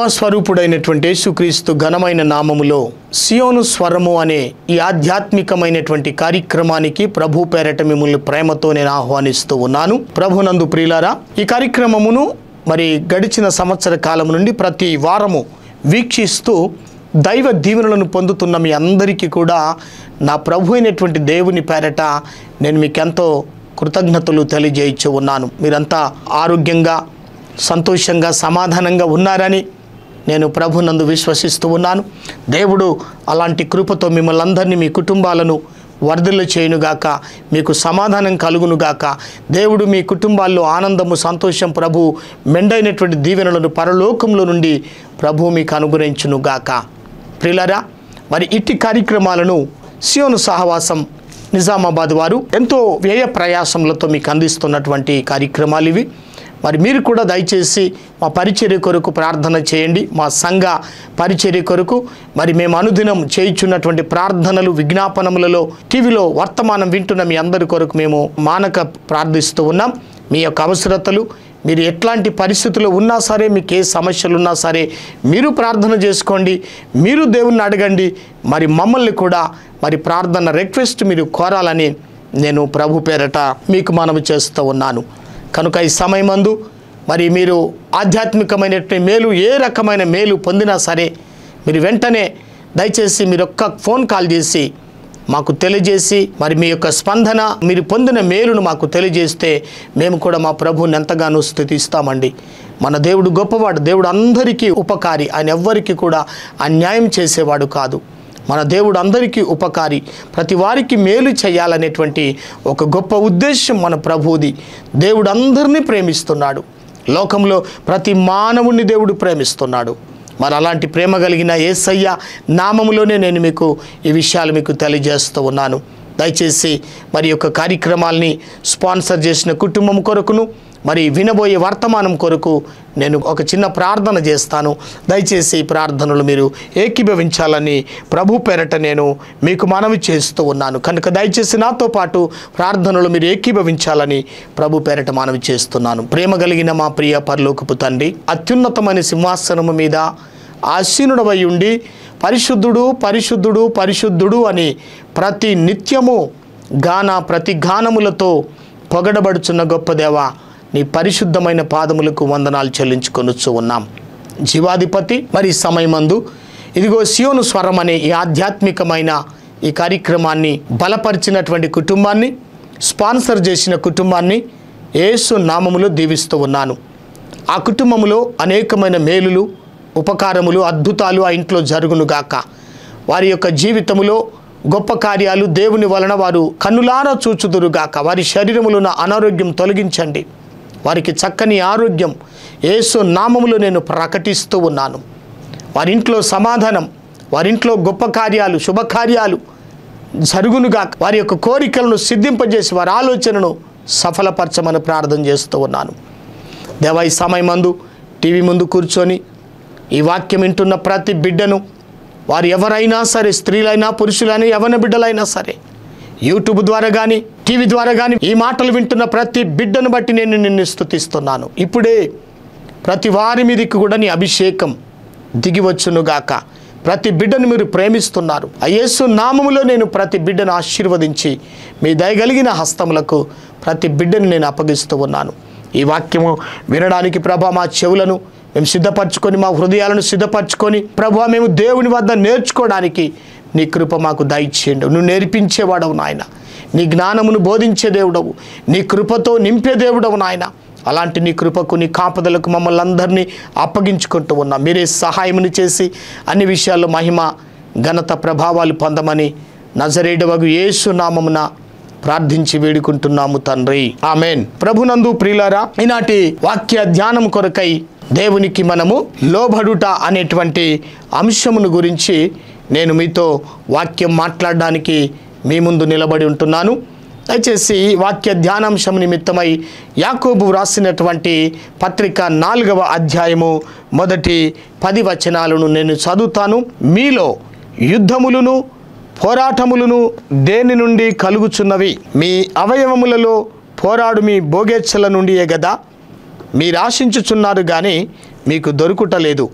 మహిమస్వరూపుడైనటువంటి యేసుక్రీస్తు ఘనమైన నామములో సియోను స్వరము అనే ఈ ఆధ్యాత్మికమైనటువంటి కార్యక్రమానికి ప్రభు పేరట మిమ్మల్ని ప్రేమతో నేను ఆహ్వానిస్తూ ఉన్నాను ప్రభునందు ప్రియులారా ఈ కార్యక్రమమును మరి గడిచిన సంవత్సర కాలం నుండి ప్రతి వారము వీక్షిస్తూ దైవ దీవెనలను పొందుతున్న మీ అందరికీ కూడా నా ప్రభు అయినటువంటి దేవుని పేరట నేను మీకెంతో కృతజ్ఞతలు తెలియజేయచ్చు ఉన్నాను మీరంతా ఆరోగ్యంగా సంతోషంగా సమాధానంగా ఉన్నారని నేను ప్రభునందు విశ్వసిస్తూ ఉన్నాను దేవుడు అలాంటి కృపతో మిమ్మల్ని అందరినీ మీ కుటుంబాలను వర్ధిల్లు చేయునుగాక మీకు సమాధానం కలుగునుగాక దేవుడు మీ కుటుంబాల్లో ఆనందము సంతోషం ప్రభు మెండైనటువంటి దీవెనలను పరలోకంలో నుండి ప్రభు మీకు అనుగ్రహించునుగాక ప్రిలరా మరి ఇట్టి కార్యక్రమాలను సియోను సహవాసం నిజామాబాద్ వారు ఎంతో వ్యయ ప్రయాసములతో మీకు అందిస్తున్నటువంటి కార్యక్రమాలు ఇవి మరి మీరు కూడా దయచేసి మా పరిచర్య కొరకు ప్రార్థన చేయండి మా సంఘ పరిచర్య కొరకు మరి మేము అనుదినం చేయుచున్నటువంటి ప్రార్థనలు విజ్ఞాపనములలో టీవీలో వర్తమానం వింటున్న మీ అందరి కొరకు మేము మానక ప్రార్థిస్తూ ఉన్నాం మీ యొక్క అవసరతలు మీరు ఎట్లాంటి పరిస్థితుల్లో ఉన్నా సరే మీకు ఏ సమస్యలు ఉన్నా సరే మీరు ప్రార్థన చేసుకోండి మీరు దేవుణ్ణి అడగండి మరి మమ్మల్ని కూడా మరి ప్రార్థన రిక్వెస్ట్ మీరు కోరాలని నేను ప్రభు పేరట మీకు మనవి చేస్తూ ఉన్నాను కనుక ఈ సమయమందు మరి మీరు ఆధ్యాత్మికమైనటువంటి మేలు ఏ రకమైన మేలు పొందినా సరే మీరు వెంటనే దయచేసి మీరు ఒక్క ఫోన్ కాల్ చేసి మాకు తెలియజేసి మరి మీ యొక్క స్పందన మీరు పొందిన మేలును మాకు తెలియజేస్తే మేము కూడా మా ప్రభువుని ఎంతగానో స్థుతిస్తామండి మన దేవుడు గొప్పవాడు దేవుడు అందరికీ ఉపకారి ఆయన ఎవ్వరికి కూడా అన్యాయం చేసేవాడు కాదు మన దేవుడు అందరికీ ఉపకారి ప్రతి వారికి మేలు చేయాలనేటువంటి ఒక గొప్ప ఉద్దేశం మన ప్రభువుది దేవుడు అందరినీ ప్రేమిస్తున్నాడు లోకంలో ప్రతి మానవుణ్ణి దేవుడు ప్రేమిస్తున్నాడు మరి అలాంటి ప్రేమ కలిగిన ఏసయ్య నామములోనే నేను మీకు ఈ విషయాలు మీకు తెలియజేస్తూ ఉన్నాను దయచేసి మరి యొక్క కార్యక్రమాల్ని స్పాన్సర్ చేసిన కుటుంబం కొరకును మరి వినబోయే వర్తమానం కొరకు నేను ఒక చిన్న ప్రార్థన చేస్తాను దయచేసి ఈ ప్రార్థనలు మీరు ఏకీభవించాలని ప్రభు పేరట నేను మీకు మనవి చేస్తూ ఉన్నాను కనుక దయచేసి నాతో పాటు ప్రార్థనలు మీరు ఏకీభవించాలని ప్రభు పేరట మనవి చేస్తున్నాను ప్రేమ కలిగిన మా ప్రియ పరలోకపు తండ్రి అత్యున్నతమైన సింహాసనము మీద ఆసీనుడవై ఉండి పరిశుద్ధుడు పరిశుద్ధుడు పరిశుద్ధుడు అని ప్రతి నిత్యము గాన ప్రతి గానములతో పొగడబడుచున్న గొప్ప దేవ నీ పరిశుద్ధమైన పాదములకు వందనాలు చెల్లించుకొనొచ్చు ఉన్నాం జీవాధిపతి మరి ఈ సమయమందు ఇదిగో సియోను స్వరం అనే ఈ ఆధ్యాత్మికమైన ఈ కార్యక్రమాన్ని బలపరిచినటువంటి కుటుంబాన్ని స్పాన్సర్ చేసిన కుటుంబాన్ని యేసు నామములో దీవిస్తూ ఉన్నాను ఆ కుటుంబములో అనేకమైన మేలులు ఉపకారములు అద్భుతాలు ఆ ఇంట్లో జరుగునుగాక వారి యొక్క జీవితములో గొప్ప కార్యాలు దేవుని వలన వారు కన్నులారా చూచుదురుగాక వారి శరీరములో ఉన్న అనారోగ్యం తొలగించండి వారికి చక్కని ఆరోగ్యం యేసు నామములో నేను ప్రకటిస్తూ ఉన్నాను వారింట్లో సమాధానం వారింట్లో గొప్ప కార్యాలు శుభకార్యాలు జరుగునుగా వారి యొక్క కోరికలను సిద్ధింపజేసి వారి ఆలోచనను సఫలపరచమని ప్రార్థన చేస్తూ ఉన్నాను దేవా ఈ సమయమందు టీవీ ముందు కూర్చొని ఈ వాక్యం వింటున్న ప్రతి బిడ్డను వారు ఎవరైనా సరే స్త్రీలైనా పురుషులైనా యవన బిడ్డలైనా సరే యూట్యూబ్ ద్వారా కానీ టీవీ ద్వారా కానీ ఈ మాటలు వింటున్న ప్రతి బిడ్డను బట్టి నేను నిన్ను స్తుతిస్తున్నాను ఇప్పుడే ప్రతి వారి మీదకి కూడా నీ అభిషేకం దిగివచ్చునుగాక ప్రతి బిడ్డను మీరు ప్రేమిస్తున్నారు ఆ యేసు నామములో నేను ప్రతి బిడ్డను ఆశీర్వదించి మీ దయగలిగిన హస్తములకు ప్రతి బిడ్డను నేను అప్పగిస్తూ ఉన్నాను ఈ వాక్యము వినడానికి ప్రభా మా చెవులను మేము సిద్ధపరచుకొని మా హృదయాలను సిద్ధపరచుకొని ప్రభా మేము దేవుని వద్ద నేర్చుకోవడానికి నీ కృప మాకు దయచేయండి నువ్వు నేర్పించేవాడవు నాయన నీ జ్ఞానమును బోధించే దేవుడవు నీ కృపతో నింపే దేవుడవు నాయన అలాంటి నీ కృపకు నీ కాపదలకు మమ్మల్ని అందరినీ అప్పగించుకుంటూ ఉన్నాం మీరే సహాయముని చేసి అన్ని విషయాల్లో మహిమ ఘనత ప్రభావాలు పొందమని నజరేడవగు యేసు నామమున ప్రార్థించి వేడుకుంటున్నాము తండ్రి ఆమెన్ ప్రభునందు ప్రియులారా ఈనాటి వాక్య ధ్యానం కొరకై దేవునికి మనము లోబడుట అనేటువంటి అంశమును గురించి నేను మీతో వాక్యం మాట్లాడడానికి మీ ముందు నిలబడి ఉంటున్నాను దయచేసి వాక్య ధ్యానాంశం నిమిత్తమై యాకోబు వ్రాసినటువంటి పత్రిక నాలుగవ అధ్యాయము మొదటి పది వచనాలను నేను చదువుతాను మీలో యుద్ధములను పోరాటములను దేని నుండి కలుగుచున్నవి మీ అవయవములలో పోరాడు మీ భోగేచ్ఛల నుండియే గదా మీరు ఆశించుచున్నారు కానీ మీకు దొరుకుటలేదు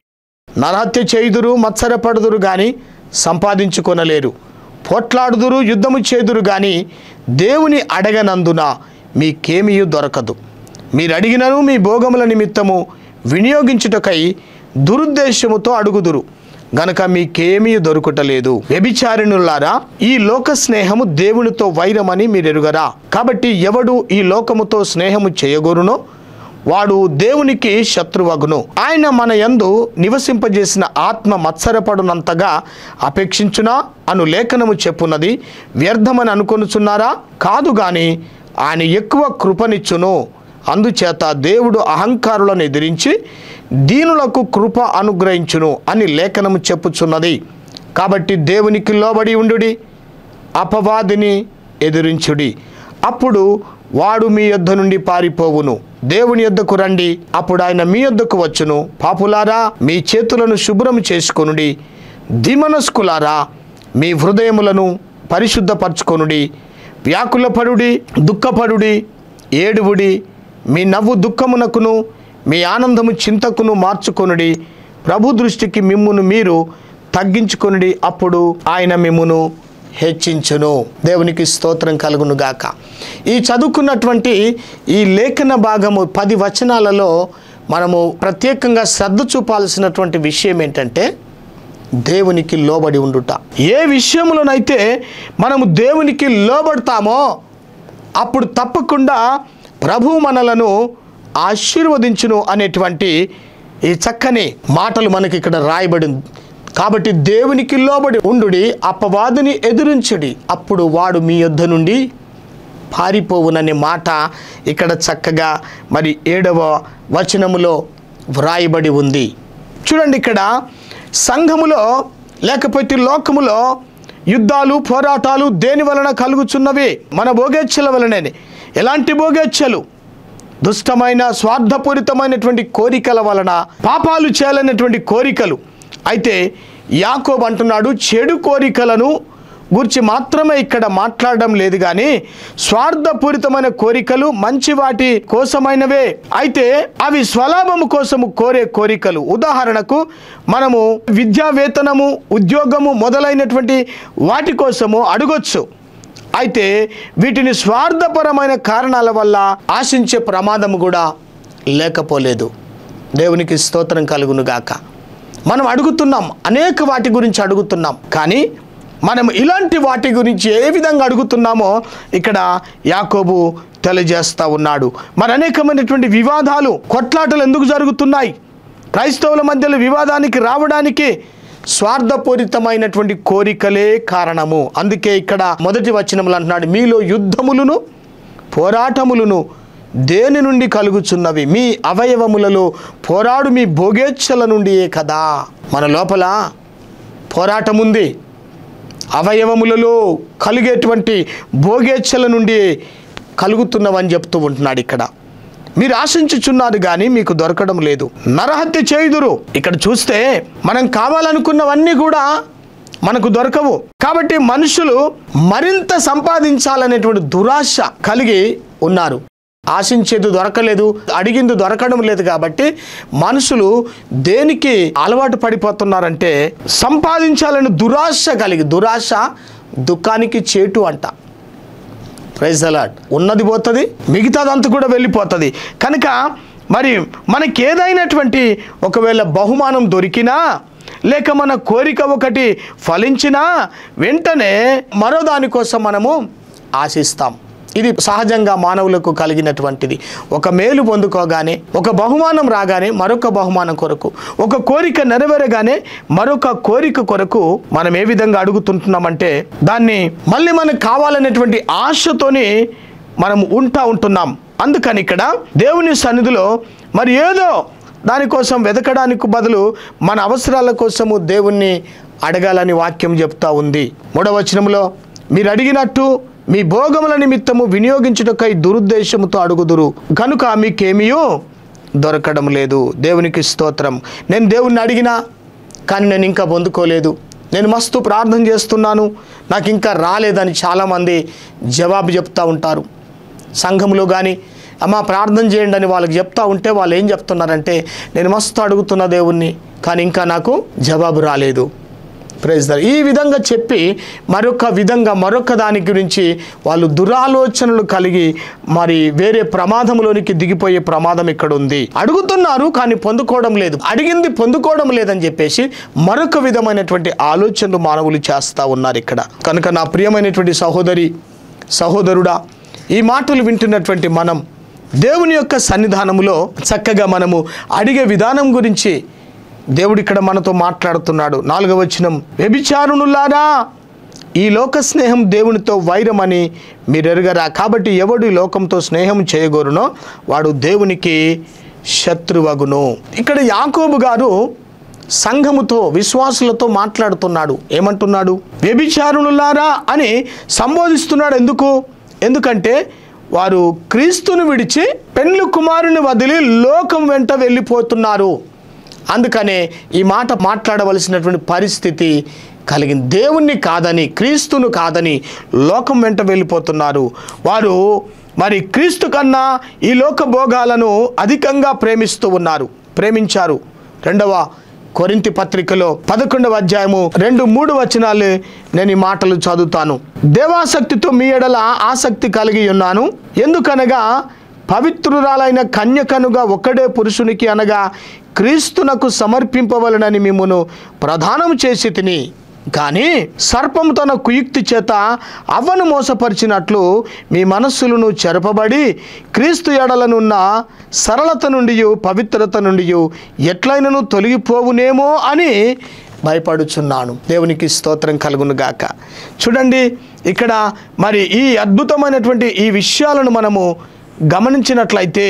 నరహత్య చేయుదురు మత్సరపడుదురు గాని సంపాదించుకొనలేరు పోట్లాడుదురు యుద్ధము చేదురు గాని దేవుని అడగనందున మీకేమీ దొరకదు మీరు అడిగినను మీ భోగముల నిమిత్తము వినియోగించుటకై దురుద్దేశముతో అడుగుదురు గనక మీకేమీ దొరుకుటలేదు వ్యభిచారిణులారా ఈ లోక స్నేహము దేవునితో వైరమని మీరెరుగరా కాబట్టి ఎవడు ఈ లోకముతో స్నేహము చేయగోరునో వాడు దేవునికి శత్రువగును ఆయన మన యందు నివసింపజేసిన ఆత్మ మత్సరపడునంతగా అపేక్షించునా అను లేఖనము చెప్పున్నది వ్యర్థమని అనుకొనుచున్నారా కాదు గాని ఆయన ఎక్కువ కృపనిచ్చును అందుచేత దేవుడు అహంకారులను ఎదిరించి దీనులకు కృప అనుగ్రహించును అని లేఖనము చెప్పుచున్నది కాబట్టి దేవునికి లోబడి ఉండుడి అపవాదిని ఎదిరించుడి అప్పుడు వాడు మీ యొద్ద నుండి పారిపోవును దేవుని యొద్దకు రండి అప్పుడు ఆయన మీ యొద్దకు వచ్చును పాపులారా మీ చేతులను శుభ్రం చేసుకొనుడి దిమనస్కులారా మీ హృదయములను పరిశుద్ధపరచుకొనుడి వ్యాకులపడుడి దుఃఖపడుడి ఏడువుడి మీ నవ్వు దుఃఖమునకును మీ ఆనందము చింతకును మార్చుకొనుడి ప్రభు దృష్టికి మిమ్మును మీరు తగ్గించుకొనుడి అప్పుడు ఆయన మిమ్మును హెచ్చించును దేవునికి స్తోత్రం కలుగును గాక ఈ చదువుకున్నటువంటి ఈ లేఖన భాగము పది వచనాలలో మనము ప్రత్యేకంగా శ్రద్ధ చూపాల్సినటువంటి విషయం ఏంటంటే దేవునికి లోబడి ఉండుట ఏ విషయంలోనైతే మనము దేవునికి లోబడతామో అప్పుడు తప్పకుండా ప్రభు మనలను ఆశీర్వదించును అనేటువంటి ఈ చక్కని మాటలు మనకి ఇక్కడ రాయబడింది కాబట్టి దేవునికి లోబడి ఉండుడి అపవాదిని ఎదురించుడి అప్పుడు వాడు మీ యొద్ద నుండి పారిపోవుననే మాట ఇక్కడ చక్కగా మరి ఏడవ వచనములో వ్రాయబడి ఉంది చూడండి ఇక్కడ సంఘములో లేకపోతే లోకములో యుద్ధాలు పోరాటాలు దేని వలన కలుగుచున్నవి మన భోగేచ్ఛల వలనే ఎలాంటి భోగేచ్ఛలు దుష్టమైన స్వార్థపూరితమైనటువంటి కోరికల వలన పాపాలు చేయాలనేటువంటి కోరికలు అయితే యాకోబ్ అంటున్నాడు చెడు కోరికలను గురించి మాత్రమే ఇక్కడ మాట్లాడడం లేదు కానీ స్వార్థపూరితమైన కోరికలు మంచి వాటి కోసమైనవే అయితే అవి స్వలాభము కోసము కోరే కోరికలు ఉదాహరణకు మనము విద్యా వేతనము ఉద్యోగము మొదలైనటువంటి వాటి కోసము అడగొచ్చు అయితే వీటిని స్వార్థపరమైన కారణాల వల్ల ఆశించే ప్రమాదము కూడా లేకపోలేదు దేవునికి స్తోత్రం కలుగును గాక మనం అడుగుతున్నాం అనేక వాటి గురించి అడుగుతున్నాం కానీ మనం ఇలాంటి వాటి గురించి ఏ విధంగా అడుగుతున్నామో ఇక్కడ యాకోబు తెలియజేస్తా ఉన్నాడు మరి అనేకమైనటువంటి వివాదాలు కొట్లాటలు ఎందుకు జరుగుతున్నాయి క్రైస్తవుల మధ్యలో వివాదానికి రావడానికి స్వార్థపూరితమైనటువంటి కోరికలే కారణము అందుకే ఇక్కడ మొదటి వచనములు అంటున్నాడు మీలో యుద్ధములను పోరాటములను దేని నుండి కలుగుచున్నవి మీ అవయవములలో పోరాడు మీ భోగేచ్ఛల నుండియే కదా మన లోపల పోరాటం ఉంది అవయవములలో కలిగేటువంటి భోగేచ్ఛల నుండి కలుగుతున్నవని చెప్తూ ఉంటున్నాడు ఇక్కడ మీరు ఆశించుచున్నారు కానీ మీకు దొరకడం లేదు నరహత్య చేయుదురు ఇక్కడ చూస్తే మనం కావాలనుకున్నవన్నీ కూడా మనకు దొరకవు కాబట్టి మనుషులు మరింత సంపాదించాలనేటువంటి దురాశ కలిగి ఉన్నారు ఆశించేది దొరకలేదు అడిగింది దొరకడం లేదు కాబట్టి మనుషులు దేనికి అలవాటు పడిపోతున్నారంటే సంపాదించాలని దురాశ కలిగి దురాశ దుఃఖానికి చేటు అంట ప్రైజ్ అలాట్ ఉన్నది పోతుంది మిగతాదంతా కూడా వెళ్ళిపోతుంది కనుక మరి మనకి ఏదైనటువంటి ఒకవేళ బహుమానం దొరికినా లేక మన కోరిక ఒకటి ఫలించినా వెంటనే మరో దానికోసం మనము ఆశిస్తాం ఇది సహజంగా మానవులకు కలిగినటువంటిది ఒక మేలు పొందుకోగానే ఒక బహుమానం రాగానే మరొక బహుమానం కొరకు ఒక కోరిక నెరవేరగానే మరొక కోరిక కొరకు మనం ఏ విధంగా అడుగుతుంటున్నామంటే దాన్ని మళ్ళీ మనకు కావాలనేటువంటి ఆశతోని మనం ఉంటా ఉంటున్నాం అందుకని ఇక్కడ దేవుని సన్నిధిలో మరి ఏదో దానికోసం వెతకడానికి బదులు మన అవసరాల కోసము దేవుణ్ణి అడగాలని వాక్యం చెప్తా ఉంది మూడవ వచనంలో మీరు అడిగినట్టు మీ భోగముల నిమిత్తము వినియోగించుటకై దురుద్దేశముతో అడుగుదురు కనుక మీకేమీయో దొరకడం లేదు దేవునికి స్తోత్రం నేను దేవుణ్ణి అడిగినా కానీ నేను ఇంకా పొందుకోలేదు నేను మస్తు ప్రార్థన చేస్తున్నాను నాకు ఇంకా రాలేదని చాలామంది జవాబు చెప్తా ఉంటారు సంఘంలో కానీ అమ్మ ప్రార్థన చేయండి అని వాళ్ళకి చెప్తా ఉంటే వాళ్ళు ఏం చెప్తున్నారంటే నేను మస్తు అడుగుతున్న దేవుణ్ణి కానీ ఇంకా నాకు జవాబు రాలేదు ప్రైజ్ ద- ఈ విధంగా చెప్పి మరొక విధంగా మరొక దాని గురించి వాళ్ళు దురాలోచనలు కలిగి మరి వేరే ప్రమాదంలోనికి దిగిపోయే ప్రమాదం ఇక్కడ ఉంది అడుగుతున్నారు కానీ పొందుకోవడం లేదు అడిగింది పొందుకోవడం లేదని చెప్పేసి మరొక విధమైనటువంటి ఆలోచనలు మానవులు చేస్తూ ఉన్నారు ఇక్కడ కనుక నా ప్రియమైనటువంటి సహోదరి సహోదరుడా ఈ మాటలు వింటున్నటువంటి మనం దేవుని యొక్క సన్నిధానములో చక్కగా మనము అడిగే విధానం గురించి దేవుడు ఇక్కడ మనతో మాట్లాడుతున్నాడు నాలుగవ వచనం వ్యభిచారునులారా ఈ లోక స్నేహం దేవునితో వైరమని మీరు ఎరగరా కాబట్టి ఎవడు ఈ లోకంతో స్నేహం చేయగోరునో వాడు దేవునికి శత్రువగును ఇక్కడ యాకోబు గారు సంఘముతో విశ్వాసులతో మాట్లాడుతున్నాడు ఏమంటున్నాడు వ్యభిచారునులారా అని సంబోధిస్తున్నాడు ఎందుకు ఎందుకంటే వారు క్రీస్తును విడిచి పెండ్లు కుమారుని వదిలి లోకం వెంట వెళ్ళిపోతున్నారు అందుకనే ఈ మాట మాట్లాడవలసినటువంటి పరిస్థితి కలిగింది దేవుణ్ణి కాదని క్రీస్తును కాదని లోకం వెంట వెళ్ళిపోతున్నారు వారు మరి క్రీస్తు కన్నా ఈ లోక భోగాలను అధికంగా ప్రేమిస్తూ ఉన్నారు ప్రేమించారు రెండవ కొరింతి పత్రికలో పదకొండవ అధ్యాయము రెండు మూడు వచనాలు నేను ఈ మాటలు చదువుతాను దేవాసక్తితో మీ ఎడల ఆసక్తి కలిగి ఉన్నాను ఎందుకనగా పవిత్రురాలైన కన్యకనుగా ఒక్కడే పురుషునికి అనగా క్రీస్తునకు సమర్పింపవలనని మిమ్మును ప్రధానం చేసి తిని కానీ సర్పం తన కుయుక్తి చేత అవ్వను మోసపరిచినట్లు మీ మనస్సులను చెరపబడి క్రీస్తు ఎడలనున్న సరళత నుండి పవిత్రత నుండి ఎట్లయినను తొలగిపోవునేమో అని భయపడుచున్నాను దేవునికి స్తోత్రం కలుగును గాక చూడండి ఇక్కడ మరి ఈ అద్భుతమైనటువంటి ఈ విషయాలను మనము గమనించినట్లయితే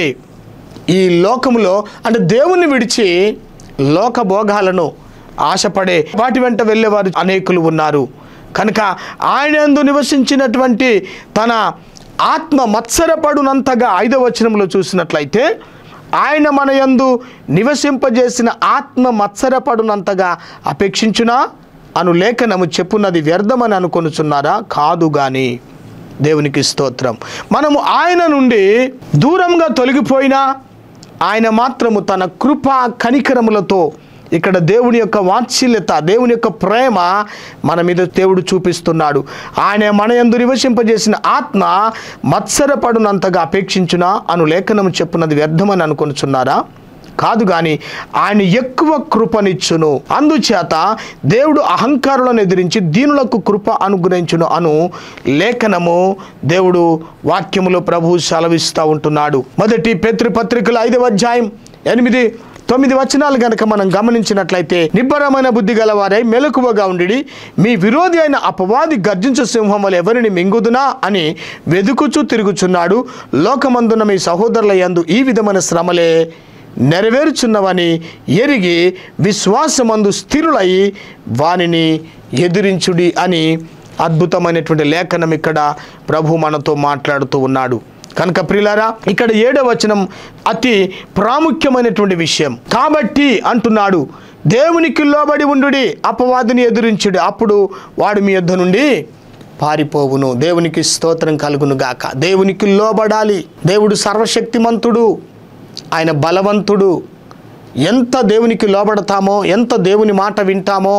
ఈ లోకములో అంటే దేవుణ్ణి విడిచి లోక భోగాలను ఆశపడే వాటి వెంట వెళ్ళేవారు అనేకులు ఉన్నారు కనుక ఆయన యందు నివసించినటువంటి తన ఆత్మ మత్సరపడునంతగా ఐదవ వచనంలో చూసినట్లయితే ఆయన మన యందు నివసింపజేసిన ఆత్మ మత్సరపడునంతగా అపేక్షించునా అను లేఖనము చెప్పున్నది వ్యర్థమని అనుకొనుచున్నారా కాదు గాని దేవునికి స్తోత్రం మనము ఆయన నుండి దూరంగా తొలగిపోయినా ఆయన మాత్రము తన కృప కనికరములతో ఇక్కడ దేవుని యొక్క వాత్సల్యత దేవుని యొక్క ప్రేమ మన మీద దేవుడు చూపిస్తున్నాడు ఆయన మన యందు నివసింపజేసిన ఆత్మ మత్సరపడునంతగా అపేక్షించునా అను లేఖనము చెప్పున్నది వ్యర్థమని అనుకొనుచున్నారా కాదు కానీ ఆయన ఎక్కువ కృపనిచ్చును అందుచేత దేవుడు అహంకారులను ఎదిరించి దీనులకు కృప అనుగ్రహించును అను లేఖనము దేవుడు వాక్యములో ప్రభు సెలవిస్తూ ఉంటున్నాడు మొదటి పత్రికలు ఐదవ అధ్యాయం ఎనిమిది తొమ్మిది వచనాలు గనక మనం గమనించినట్లయితే నిబ్బరమైన బుద్ధి గలవారై మెలకువగా ఉండి మీ విరోధి అయిన అపవాది గర్జించు సింహం వల్ల ఎవరిని మింగుదునా అని వెదుకుచూ తిరుగుచున్నాడు లోకమందున్న మీ సహోదరుల యందు ఈ విధమైన శ్రమలే నెరవేరుచున్నవని ఎరిగి విశ్వాసమందు స్థిరులై వానిని ఎదిరించుడి అని అద్భుతమైనటువంటి లేఖనం ఇక్కడ ప్రభు మనతో మాట్లాడుతూ ఉన్నాడు కనుక ప్రిలారా ఇక్కడ ఏడవ వచనం అతి ప్రాముఖ్యమైనటువంటి విషయం కాబట్టి అంటున్నాడు దేవునికి లోబడి ఉండుడి అపవాదిని ఎదురించుడి అప్పుడు వాడు మీ యొద్ద నుండి పారిపోవును దేవునికి స్తోత్రం కలుగును గాక దేవునికి లోబడాలి దేవుడు సర్వశక్తిమంతుడు ఆయన బలవంతుడు ఎంత దేవునికి లోబడతామో ఎంత దేవుని మాట వింటామో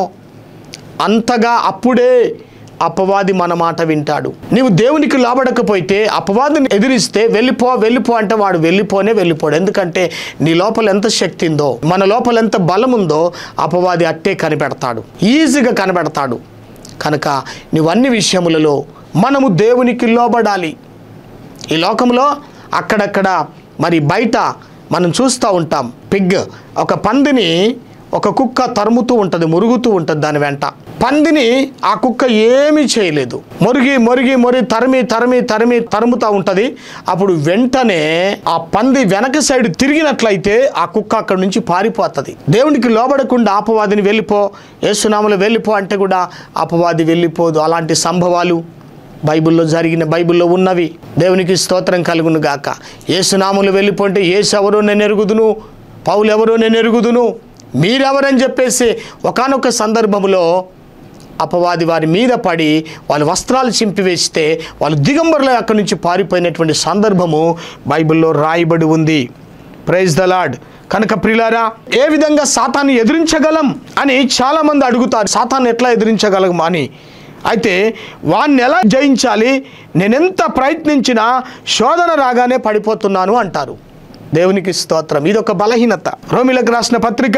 అంతగా అప్పుడే అపవాది మన మాట వింటాడు నీవు దేవునికి లోబడకపోతే అపవాదిని ఎదిరిస్తే వెళ్ళిపో వెళ్ళిపో అంటే వాడు వెళ్ళిపోనే వెళ్ళిపోడు ఎందుకంటే నీ లోపల ఎంత శక్తి ఉందో మన లోపల ఎంత బలం ఉందో అపవాది అట్టే కనిపెడతాడు ఈజీగా కనిపెడతాడు కనుక నీవన్ని విషయములలో మనము దేవునికి లోబడాలి ఈ లోకంలో అక్కడక్కడ మరి బయట మనం చూస్తూ ఉంటాం పిగ్ ఒక పందిని ఒక కుక్క తరుముతూ ఉంటుంది మురుగుతూ ఉంటుంది దాని వెంట పందిని ఆ కుక్క ఏమీ చేయలేదు మురిగి మురిగి మురిగి తరిమి తరిమి తరిమి తరుముతూ ఉంటుంది అప్పుడు వెంటనే ఆ పంది వెనక సైడ్ తిరిగినట్లయితే ఆ కుక్క అక్కడి నుంచి పారిపోతుంది దేవునికి లోబడకుండా అపవాదిని వెళ్ళిపో ఏసునామలు వెళ్ళిపో అంటే కూడా అపవాది వెళ్ళిపోదు అలాంటి సంభవాలు బైబిల్లో జరిగిన బైబిల్లో ఉన్నవి దేవునికి స్తోత్రం కలుగును గాక ఏసునాములు వెళ్ళిపోంటే ఏసు ఎవరో నేను ఎరుగుదును పౌలు ఎవరో నేను ఎరుగుదును మీరెవరని చెప్పేసి ఒకానొక సందర్భంలో అపవాది వారి మీద పడి వాళ్ళ వస్త్రాలు చింపివేస్తే వాళ్ళు దిగంబరులు అక్కడి నుంచి పారిపోయినటువంటి సందర్భము బైబిల్లో రాయబడి ఉంది ప్రైజ్ ద లాడ్ కనుక ప్రిలారా ఏ విధంగా సాతాన్ని ఎదిరించగలం అని చాలామంది అడుగుతారు సాతాన్ని ఎట్లా ఎదిరించగలం అని అయితే వాణ్ణి ఎలా జయించాలి నేనెంత ప్రయత్నించినా శోధన రాగానే పడిపోతున్నాను అంటారు దేవునికి స్తోత్రం ఇది ఒక బలహీనత రోమిలకు రాసిన పత్రిక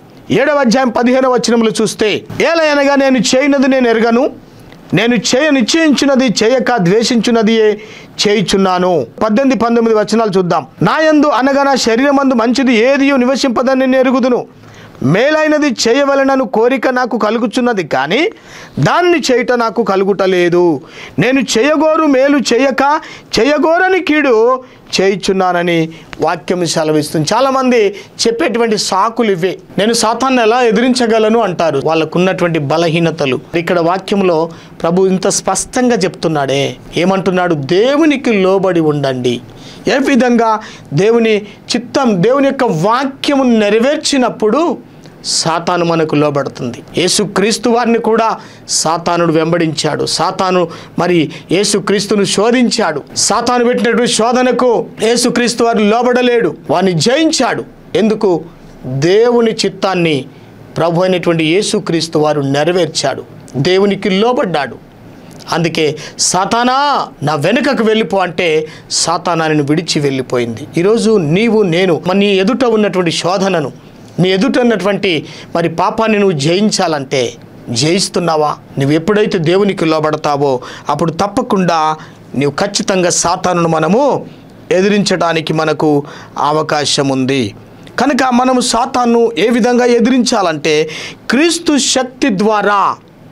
ఏడవ అధ్యాయం పదిహేనవ వచనములు చూస్తే ఏలయనగా నేను చేయనది నేను ఎరగను నేను చేయ నిశ్చయించున్నది చేయక ద్వేషించున్నది చేయుచున్నాను పద్దెనిమిది పంతొమ్మిది వచనాలు చూద్దాం నాయందు అనగా నా శరీరమందు మంచిది ఏది నివసింపదని నేను ఎరుగుదును మేలైనది చేయవలనను కోరిక నాకు కలుగుచున్నది కానీ దాన్ని చేయట నాకు కలుగుటలేదు నేను చేయగోరు మేలు చేయక చేయగోరని కీడు చేయుచున్నానని వాక్యం సెలవిస్తుంది చాలామంది చెప్పేటువంటి సాకులు ఇవే నేను సాతాన్ని ఎలా ఎదిరించగలను అంటారు వాళ్ళకున్నటువంటి బలహీనతలు ఇక్కడ వాక్యంలో ప్రభు ఇంత స్పష్టంగా చెప్తున్నాడే ఏమంటున్నాడు దేవునికి లోబడి ఉండండి ఏ విధంగా దేవుని చిత్తం దేవుని యొక్క వాక్యము నెరవేర్చినప్పుడు సాతాను మనకు లోబడుతుంది యేసుక్రీస్తు వారిని కూడా సాతానుడు వెంబడించాడు సాతాను మరి యేసుక్రీస్తును శోధించాడు సాతాను పెట్టినటువంటి శోధనకు యేసుక్రీస్తు వారు లోబడలేడు వారిని జయించాడు ఎందుకు దేవుని చిత్తాన్ని ప్రభు అయినటువంటి యేసుక్రీస్తు వారు నెరవేర్చాడు దేవునికి లోబడ్డాడు అందుకే సాతానా నా వెనుకకు వెళ్ళిపో అంటే సాతానాన్ని విడిచి వెళ్ళిపోయింది ఈరోజు నీవు నేను మన నీ ఎదుట ఉన్నటువంటి శోధనను నీ ఎదుట ఉన్నటువంటి మరి పాపాన్ని నువ్వు జయించాలంటే జయిస్తున్నావా నువ్వు ఎప్పుడైతే దేవునికి లోబడతావో అప్పుడు తప్పకుండా నీవు ఖచ్చితంగా సాతానును మనము ఎదిరించడానికి మనకు అవకాశం ఉంది కనుక మనము సాతాను ఏ విధంగా ఎదిరించాలంటే క్రీస్తు శక్తి ద్వారా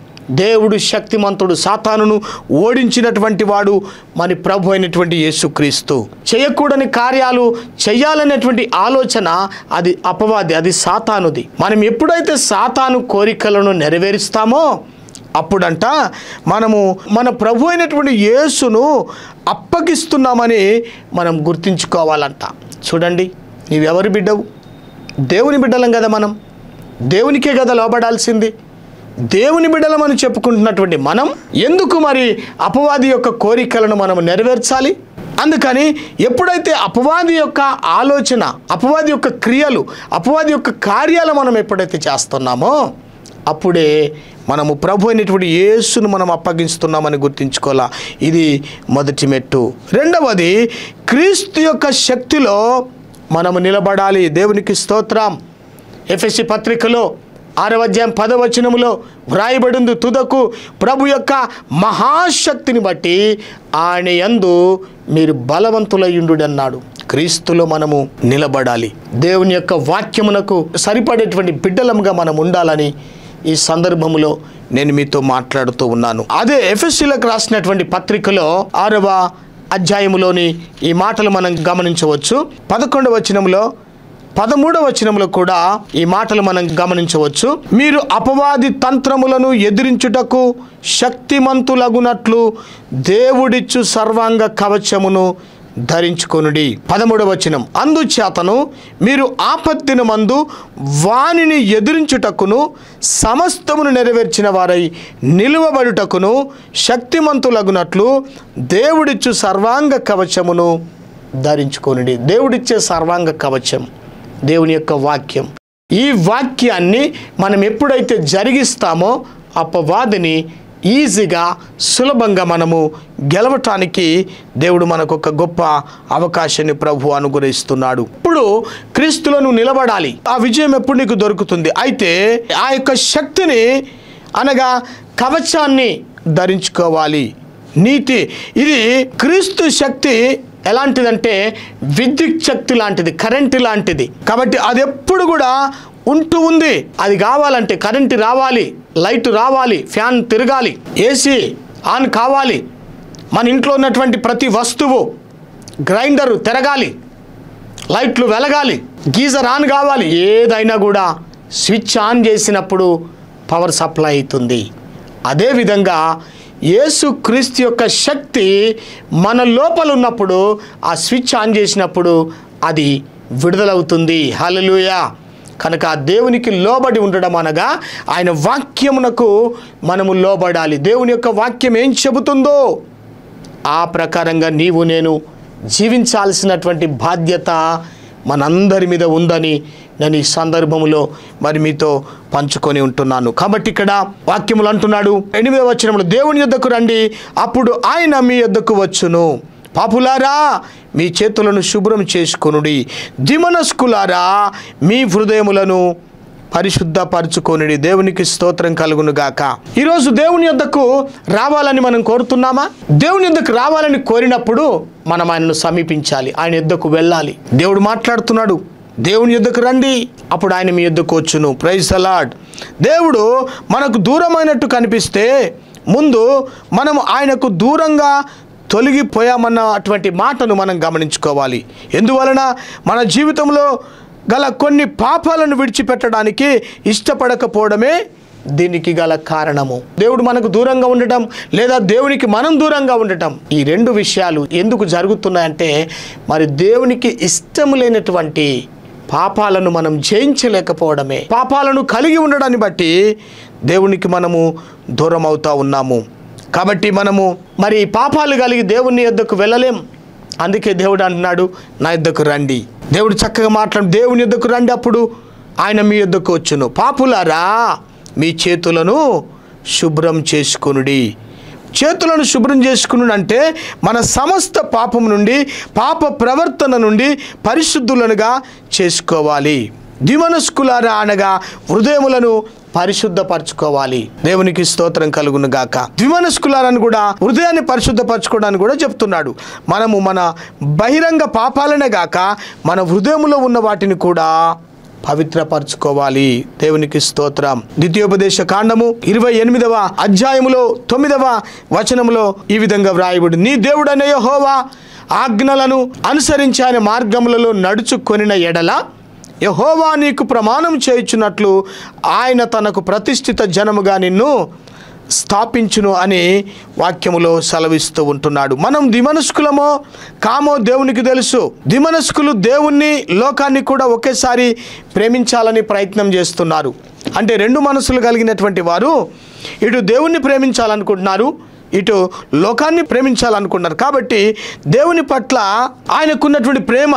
దేవుడు శక్తిమంతుడు సాతానును ఓడించినటువంటి వాడు మన ప్రభు అయినటువంటి యేసుక్రీస్తు చేయకూడని కార్యాలు చేయాలనేటువంటి ఆలోచన అది అపవాది అది సాతానుది మనం ఎప్పుడైతే సాతాను కోరికలను నెరవేరుస్తామో అప్పుడంట మనము మన ప్రభు అయినటువంటి యేసును అప్పగిస్తున్నామని మనం గుర్తించుకోవాలంట చూడండి నీవెవరి బిడ్డవు దేవుని బిడ్డలం కదా మనం దేవునికే కదా లోబడాల్సింది దేవుని బిడ్డలమని చెప్పుకుంటున్నటువంటి మనం ఎందుకు మరి అపవాది యొక్క కోరికలను మనం నెరవేర్చాలి అందుకని ఎప్పుడైతే అపవాది యొక్క ఆలోచన అపవాది యొక్క క్రియలు అపవాది యొక్క కార్యాలు మనం ఎప్పుడైతే చేస్తున్నామో అప్పుడే మనము ప్రభు అయినటువంటి యేసును మనం అప్పగిస్తున్నామని గుర్తించుకోవాలా ఇది మొదటి మెట్టు రెండవది క్రీస్తు యొక్క శక్తిలో మనము నిలబడాలి దేవునికి స్తోత్రం ఎఫ్ఎస్సి పత్రికలో ఆరవ అధ్యాయం పదవచనములో వ్రాయబడింది తుదకు ప్రభు యొక్క మహాశక్తిని బట్టి ఆయన యందు మీరు బలవంతులయ్యుండు అన్నాడు క్రీస్తులో మనము నిలబడాలి దేవుని యొక్క వాక్యమునకు సరిపడేటువంటి బిడ్డలముగా మనం ఉండాలని ఈ సందర్భంలో నేను మీతో మాట్లాడుతూ ఉన్నాను అదే ఎఫ్ఎస్సీలకు రాసినటువంటి పత్రికలో ఆరవ అధ్యాయములోని ఈ మాటలు మనం గమనించవచ్చు పదకొండవ వచనంలో పదమూడవ వచనంలో కూడా ఈ మాటలు మనం గమనించవచ్చు మీరు అపవాది తంత్రములను ఎదిరించుటకు శక్తిమంతులగునట్లు దేవుడిచ్చు సర్వాంగ కవచమును ధరించుకొనుడి పదమూడవ వచనం అందుచేతను మీరు ఆపత్తిన మందు వానిని ఎదిరించుటకును సమస్తమును నెరవేర్చిన వారై నిలువబడుటకును శక్తిమంతులగునట్లు దేవుడిచ్చు సర్వాంగ కవచమును ధరించుకొనుడి దేవుడిచ్చే సర్వాంగ కవచం దేవుని యొక్క వాక్యం ఈ వాక్యాన్ని మనం ఎప్పుడైతే జరిగిస్తామో అపవాదిని ఈజీగా సులభంగా మనము గెలవటానికి దేవుడు మనకు ఒక గొప్ప అవకాశాన్ని ప్రభు అనుగ్రహిస్తున్నాడు ఇప్పుడు క్రీస్తులో నువ్వు నిలబడాలి ఆ విజయం ఎప్పుడు నీకు దొరుకుతుంది అయితే ఆ యొక్క శక్తిని అనగా కవచాన్ని ధరించుకోవాలి నీతి ఇది క్రీస్తు శక్తి ఎలాంటిదంటే విద్యుత్ శక్తి లాంటిది కరెంటు లాంటిది కాబట్టి అది ఎప్పుడు కూడా ఉంటూ ఉంది అది కావాలంటే కరెంటు రావాలి లైట్ రావాలి ఫ్యాన్ తిరగాలి ఏసీ ఆన్ కావాలి మన ఇంట్లో ఉన్నటువంటి ప్రతి వస్తువు గ్రైండరు తిరగాలి లైట్లు వెలగాలి గీజర్ ఆన్ కావాలి ఏదైనా కూడా స్విచ్ ఆన్ చేసినప్పుడు పవర్ సప్లై అవుతుంది అదేవిధంగా యేసు క్రీస్తు యొక్క శక్తి మన లోపల ఉన్నప్పుడు ఆ స్విచ్ ఆన్ చేసినప్పుడు అది విడుదలవుతుంది హల్లెలూయా కనుక ఆ దేవునికి లోబడి ఉండడం అనగా ఆయన వాక్యమునకు మనము లోబడాలి దేవుని యొక్క వాక్యం ఏం చెబుతుందో ఆ ప్రకారంగా నీవు నేను జీవించాల్సినటువంటి బాధ్యత మనందరి మీద ఉందని నేను ఈ సందర్భంలో మరి మీతో పంచుకొని ఉంటున్నాను కాబట్టి ఇక్కడ వాక్యములు అంటున్నాడు ఎనిమిదవ వచనంలో దేవుని యొద్దకు రండి అప్పుడు ఆయన మీ యొద్దకు వచ్చును పాపులారా మీ చేతులను శుభ్రం చేసుకొనుడి దిమనస్కులారా మీ హృదయములను పరిశుద్ధపరచుకొనిడి దేవునికి స్తోత్రం కలుగును గాక ఈరోజు దేవుని యొద్దకు రావాలని మనం కోరుతున్నామా దేవుని యొద్దకు రావాలని కోరినప్పుడు మనం ఆయనను సమీపించాలి ఆయన యొద్దకు వెళ్ళాలి దేవుడు మాట్లాడుతున్నాడు దేవుని యొద్దకు రండి అప్పుడు ఆయన మీ యొద్దకు వచ్చును ప్రైజ్ అలాడ్ దేవుడు మనకు దూరమైనట్టు కనిపిస్తే ముందు మనం ఆయనకు దూరంగా తొలగిపోయామన్న అటువంటి మాటను మనం గమనించుకోవాలి ఎందువలన మన జీవితంలో గల కొన్ని పాపాలను విడిచిపెట్టడానికి ఇష్టపడకపోవడమే దీనికి గల కారణము దేవుడు మనకు దూరంగా ఉండటం లేదా దేవునికి మనం దూరంగా ఉండటం ఈ రెండు విషయాలు ఎందుకు జరుగుతున్నాయంటే మరి దేవునికి ఇష్టం లేనటువంటి పాపాలను మనం జయించలేకపోవడమే పాపాలను కలిగి ఉండడాన్ని బట్టి దేవునికి మనము దూరం అవుతా ఉన్నాము కాబట్టి మనము మరి పాపాలు కలిగి దేవుని యొద్దకు వెళ్ళలేం అందుకే దేవుడు అంటున్నాడు నా యొద్దకు రండి దేవుడు చక్కగా మాట్లాడు దేవుని యొద్దకు రండి అప్పుడు ఆయన మీ యొద్దకు వచ్చును పాపులారా మీ చేతులను శుభ్రం చేసుకునుడి చేతులను శుభ్రం చేసుకును అంటే మన సమస్త పాపం నుండి పాప ప్రవర్తన నుండి పరిశుద్ధులనుగా చేసుకోవాలి దిమనస్కులారా అనగా హృదయములను పరిశుద్ధపరచుకోవాలి దేవునికి స్తోత్రం కలుగును గాక ద్విమనస్కులారని కూడా హృదయాన్ని పరిశుద్ధపరచుకోవడానికి కూడా చెప్తున్నాడు మనము మన బహిరంగ పాపాలనే గాక మన హృదయములో ఉన్న వాటిని కూడా పవిత్రపరచుకోవాలి దేవునికి స్తోత్రం ద్వితీయోపదేశ కాండము ఇరవై ఎనిమిదవ అధ్యాయములో తొమ్మిదవ వచనములో ఈ విధంగా వ్రాయబడి నీ దేవుడనే యెహోవా ఆజ్ఞలను అనుసరించి ఆయన మార్గములలో నడుచుకొనిన ఎడల యహోవా నీకు ప్రమాణం చేయుచున్నట్లు ఆయన తనకు ప్రతిష్ఠిత జనముగా నిన్ను స్థాపించును అని వాక్యములో సెలవిస్తూ ఉంటున్నాడు మనం దిమనస్కులమో కామో దేవునికి తెలుసు దిమనస్కులు దేవుణ్ణి లోకాన్ని కూడా ఒకేసారి ప్రేమించాలని ప్రయత్నం చేస్తున్నారు అంటే రెండు మనసులు కలిగినటువంటి వారు ఇటు దేవుణ్ణి ప్రేమించాలనుకుంటున్నారు ఇటు లోకాన్ని ప్రేమించాలనుకుంటున్నారు కాబట్టి దేవుని పట్ల ఆయనకున్నటువంటి ప్రేమ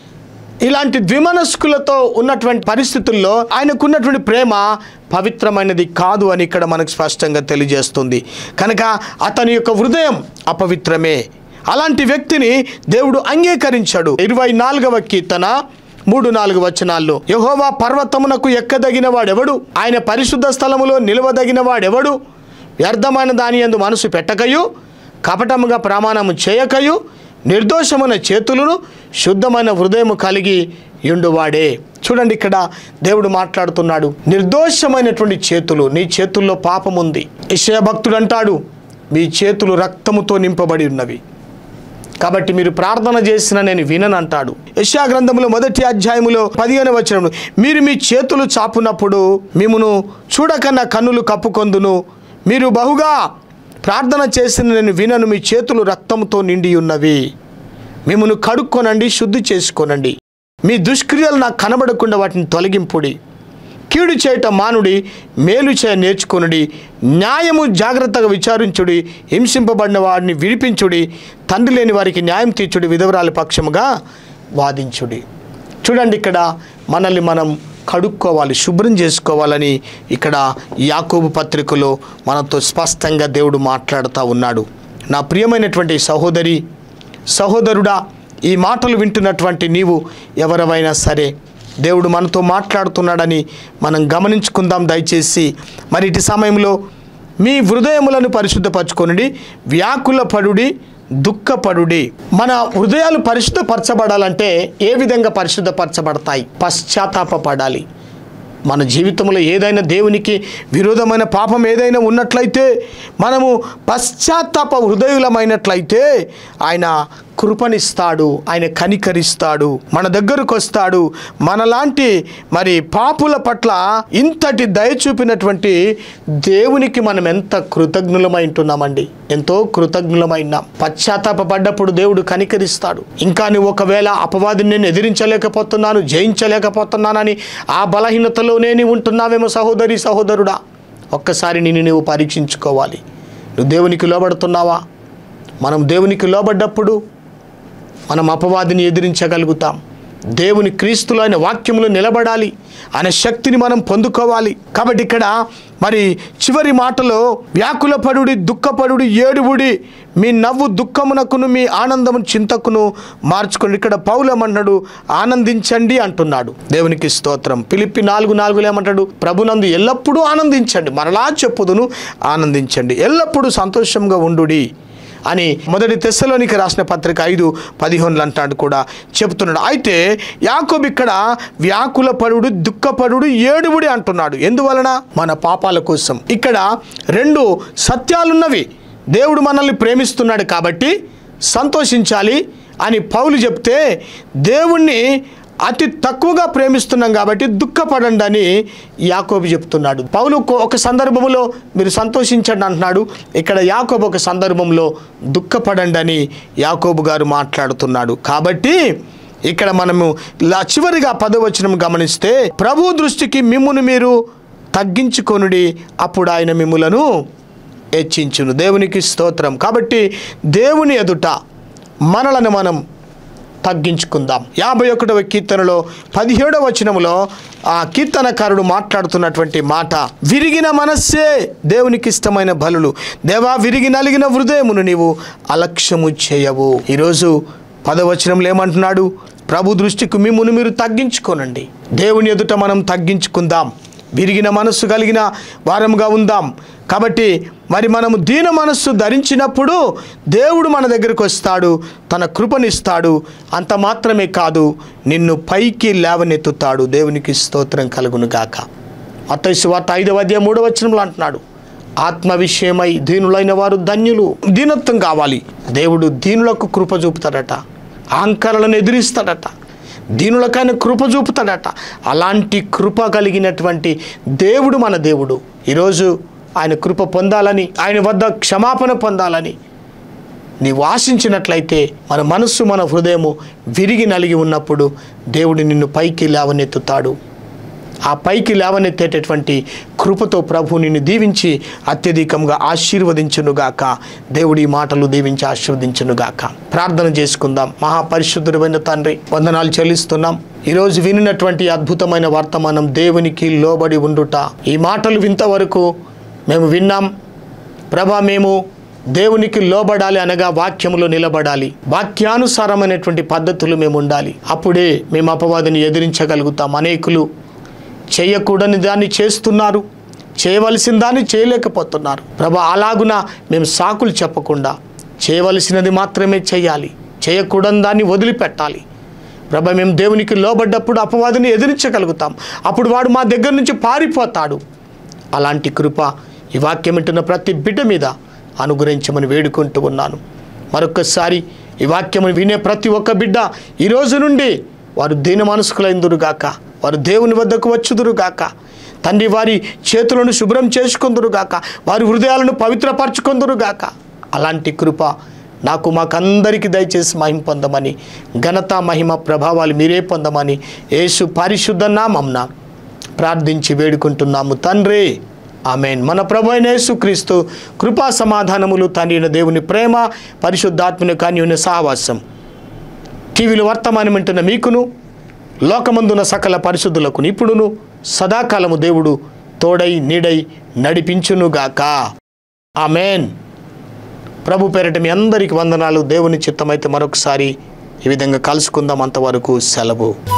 ఇలాంటి ద్విమనస్కులతో ఉన్నటువంటి పరిస్థితుల్లో ఆయనకున్నటువంటి ప్రేమ పవిత్రమైనది కాదు అని ఇక్కడ మనకు స్పష్టంగా తెలియజేస్తుంది కనుక అతని యొక్క హృదయం అపవిత్రమే అలాంటి వ్యక్తిని దేవుడు అంగీకరించాడు ఇరవై నాలుగవ కీర్తన మూడు నాలుగు వచనాల్లో యహోవా పర్వతమునకు ఎక్కదగిన వాడెవడు ఆయన పరిశుద్ధ స్థలములో నిలవదగిన వాడెవడు వ్యర్థమైన దాని యందు మనసు పెట్టకయు కపటముగా ప్రమాణము చేయకయు నిర్దోషమైన చేతులను శుద్ధమైన హృదయము కలిగి యుండువాడే చూడండి ఇక్కడ దేవుడు మాట్లాడుతున్నాడు నిర్దోషమైనటువంటి చేతులు నీ చేతుల్లో పాపం ఉంది ఇషయ భక్తుడు అంటాడు మీ చేతులు రక్తముతో నింపబడి ఉన్నవి కాబట్టి మీరు ప్రార్థన చేసిన నేను వినను అంటాడు యశా గ్రంథములో మొదటి అధ్యాయములో పదిహేను వచనములు మీరు మీ చేతులు చాపునప్పుడు మిమ్మును చూడకన్న కన్నులు కప్పుకొందును మీరు బహుగా ప్రార్థన చేసిన నేను వినను మీ చేతులు రక్తంతో నిండి ఉన్నవి మిమ్మను కడుక్కొనండి శుద్ధి చేసుకోనండి మీ దుష్క్రియలు నాకు కనబడకుండా వాటిని తొలగింపుడి కీడు చేయట మానుడి మేలు చేయ నేర్చుకొనుడి న్యాయము జాగ్రత్తగా విచారించుడి హింసింపబడిన వాడిని విడిపించుడి తండ్రి లేని వారికి న్యాయం తీర్చుడి విధవరాలి పక్షముగా వాదించుడి చూడండి ఇక్కడ మనల్ని మనం కడుక్కోవాలి శుభ్రం చేసుకోవాలని ఇక్కడ యాకోబు పత్రికలో మనతో స్పష్టంగా దేవుడు మాట్లాడుతూ ఉన్నాడు నా ప్రియమైనటువంటి సహోదరి సహోదరుడా ఈ మాటలు వింటున్నటువంటి నీవు ఎవరైనా సరే దేవుడు మనతో మాట్లాడుతున్నాడని మనం గమనించుకుందాం దయచేసి మరి ఇటు సమయంలో మీ హృదయములను పరిశుద్ధపరచుకొనుడి వ్యాకుల పడుడి దుఃఖపడుడి మన హృదయాలు పరిశుద్ధపరచబడాలంటే ఏ విధంగా పరిశుద్ధపరచబడతాయి పశ్చాత్తాపపడాలి మన జీవితంలో ఏదైనా దేవునికి విరోధమైన పాపం ఏదైనా ఉన్నట్లయితే మనము పశ్చాత్తాప హృదయులమైనట్లయితే ఆయన కృపనిస్తాడు ఆయన కనికరిస్తాడు మన దగ్గరకు వస్తాడు మనలాంటి మరి పాపుల పట్ల ఇంతటి దయ చూపినటువంటి దేవునికి మనం ఎంత కృతజ్ఞులమై ఉంటున్నామండి ఎంతో కృతజ్ఞులమైనాం పశ్చాత్తాపడ్డప్పుడు దేవుడు కనికరిస్తాడు ఇంకా నువ్వు ఒకవేళ అపవాదిని నేను ఎదిరించలేకపోతున్నాను జయించలేకపోతున్నానని ఆ బలహీనతలోనే నీవు ఉంటున్నావేమో సహోదరి సహోదరుడా ఒక్కసారి నిన్ను నువ్వు పరీక్షించుకోవాలి నువ్వు దేవునికి లోబడుతున్నావా మనం దేవునికి లోబడ్డప్పుడు మనం అపవాదిని ఎదిరించగలుగుతాం దేవుని క్రీస్తులో ఆయన వాక్యములో నిలబడాలి ఆయన శక్తిని మనం పొందుకోవాలి కాబట్టి ఇక్కడ మరి చివరి మాటలో వ్యాకులపడుడి దుఃఖపడుడి ఏడుబుడి మీ నవ్వు దుఃఖమునకును మీ ఆనందము చింతకును మార్చుకోండి ఇక్కడ పౌలమన్నాడు ఆనందించండి అంటున్నాడు దేవునికి స్తోత్రం పిలిపి నాలుగు నాలుగులో ఏమంటాడు ప్రభునందు ఎల్లప్పుడూ ఆనందించండి మరలా చెప్పుదును ఆనందించండి ఎల్లప్పుడూ సంతోషంగా ఉండుడి అని మొదటి తెస్సలోనికి రాసిన పత్రిక ఐదు పదిహేనులు అంటాడు కూడా చెప్తున్నాడు అయితే యాకోబు ఇక్కడ వ్యాకులపడుడు దుఃఖపడుడు ఏడుబుడి అంటున్నాడు ఎందువలన మన పాపాల కోసం ఇక్కడ రెండు సత్యాలున్నవి దేవుడు మనల్ని ప్రేమిస్తున్నాడు కాబట్టి సంతోషించాలి అని పౌలు చెప్తే దేవుణ్ణి అతి తక్కువగా ప్రేమిస్తున్నాం కాబట్టి దుఃఖపడండి అని యాకోబు చెప్తున్నాడు పౌలు కో- ఒక సందర్భంలో మీరు సంతోషించండి అంటున్నాడు ఇక్కడ యాకోబు ఒక సందర్భంలో దుఃఖపడండి అని యాకోబు గారు మాట్లాడుతున్నాడు కాబట్టి ఇక్కడ మనము లా చివరిగా పదవచనం గమనిస్తే ప్రభు దృష్టికి మిమ్మును మీరు తగ్గించుకొనుడి అప్పుడు ఆయన మిమ్ములను హెచ్చించును దేవునికి స్తోత్రం కాబట్టి దేవుని ఎదుట మనలను మనం తగ్గించుకుందాం యాభై ఒకటవ కీర్తనలో పదిహేడవ వచనములో ఆ కీర్తనకారుడు మాట్లాడుతున్నటువంటి మాట విరిగిన మనస్సే దేవునికి ఇష్టమైన బలులు దేవా విరిగి నలిగిన హృదయమును నీవు అలక్ష్యము చేయవు ఈరోజు పదవచనంలో ఏమంటున్నాడు ప్రభు దృష్టికి మిమ్మును మీరు తగ్గించుకోనండి దేవుని ఎదుట మనం తగ్గించుకుందాం విరిగిన మనస్సు కలిగిన వారముగా ఉందాం కాబట్టి మరి మనము దీన మనస్సు ధరించినప్పుడు దేవుడు మన దగ్గరకు వస్తాడు తన కృపనిస్తాడు అంత మాత్రమే కాదు నిన్ను పైకి లేవనెత్తుతాడు దేవునికి స్తోత్రం కలుగును గాక అత్తయ్య వార్త ఐదవ అధ్యాయం మూడవ వచనంలో అంటున్నాడు ఆత్మ విషయమై దీనులైన వారు ధన్యులు దీనత్వం కావాలి దేవుడు దీనులకు కృప చూపుతాడట అహంకారాలను ఎదిరిస్తాడట దీనులకైనా కృప చూపుతాడట అలాంటి కృప కలిగినటువంటి దేవుడు మన దేవుడు ఈరోజు ఆయన కృప పొందాలని ఆయన వద్ద క్షమాపణ పొందాలని నీవు ఆశించినట్లయితే మన మనస్సు మన హృదయము విరిగి నలిగి ఉన్నప్పుడు దేవుడు నిన్ను పైకి లేవనెత్తుతాడు ఆ పైకి లేవనెత్తేటటువంటి కృపతో ప్రభు నిన్ను దీవించి అత్యధికంగా ఆశీర్వదించునుగాక దేవుడి మాటలు దీవించి ఆశీర్వదించునుగాక ప్రార్థన చేసుకుందాం మహాపరిశుద్ధుడైన తండ్రి వందనాలు చెల్లిస్తున్నాం ఈరోజు వినినటువంటి అద్భుతమైన వర్తమానం దేవునికి లోబడి ఉండుట ఈ మాటలు వింతవరకు మేము విన్నాం ప్రభా మేము దేవునికి లోబడాలి అనగా వాక్యములో నిలబడాలి వాక్యానుసారమైనటువంటి పద్ధతులు మేము ఉండాలి అప్పుడే మేము అపవాదిని ఎదిరించగలుగుతాం అనేకులు చేయకూడని దాన్ని చేస్తున్నారు చేయవలసిన దాన్ని చేయలేకపోతున్నారు ప్రభా అలాగున మేము సాకులు చెప్పకుండా చేయవలసినది మాత్రమే చేయాలి చేయకూడని దాన్ని వదిలిపెట్టాలి ప్రభా మేము దేవునికి లోబడ్డప్పుడు అపవాదిని ఎదిరించగలుగుతాం అప్పుడు వాడు మా దగ్గర నుంచి పారిపోతాడు అలాంటి కృప ఈ వాక్యం వింటున్న ప్రతి బిడ్డ మీద అనుగ్రహించమని వేడుకుంటూ ఉన్నాను మరొకసారి ఈ వాక్యమును వినే ప్రతి ఒక్క బిడ్డ ఈ రోజు నుండి వారు దీన మనసుకులైందురుగాక వారు దేవుని వద్దకు వచ్చుదురుగాక తండ్రి వారి చేతులను శుభ్రం చేసుకుందురుగాక వారి హృదయాలను పవిత్రపరచుకుందురుగాక అలాంటి కృప నాకు మాకందరికీ దయచేసి మహిమ పొందమని ఘనత మహిమ ప్రభావాలు మీరే పొందమని యేసు పరిశుద్ధ నామంన ప్రార్థించి వేడుకుంటున్నాము తండ్రి ఆమెన్ మన ప్రభు అయిన యేసుక్రీస్తు కృపా సమాధానములు తండ్రిన దేవుని ప్రేమ పరిశుద్ధాత్మని కాన్యుని సహవాసం టీవీలో వర్తమానం వింటున్న మీకును లోకమందున సకల పరిశుద్ధులకు ఇప్పుడును సదాకాలము దేవుడు తోడై నీడై నడిపించునుగాక ఆమెన్ ప్రభు పేరిట మీ అందరికి వందనాలు దేవుని చిత్తమైతే మరొకసారి ఈ విధంగా కలుసుకుందాం అంతవరకు సెలవు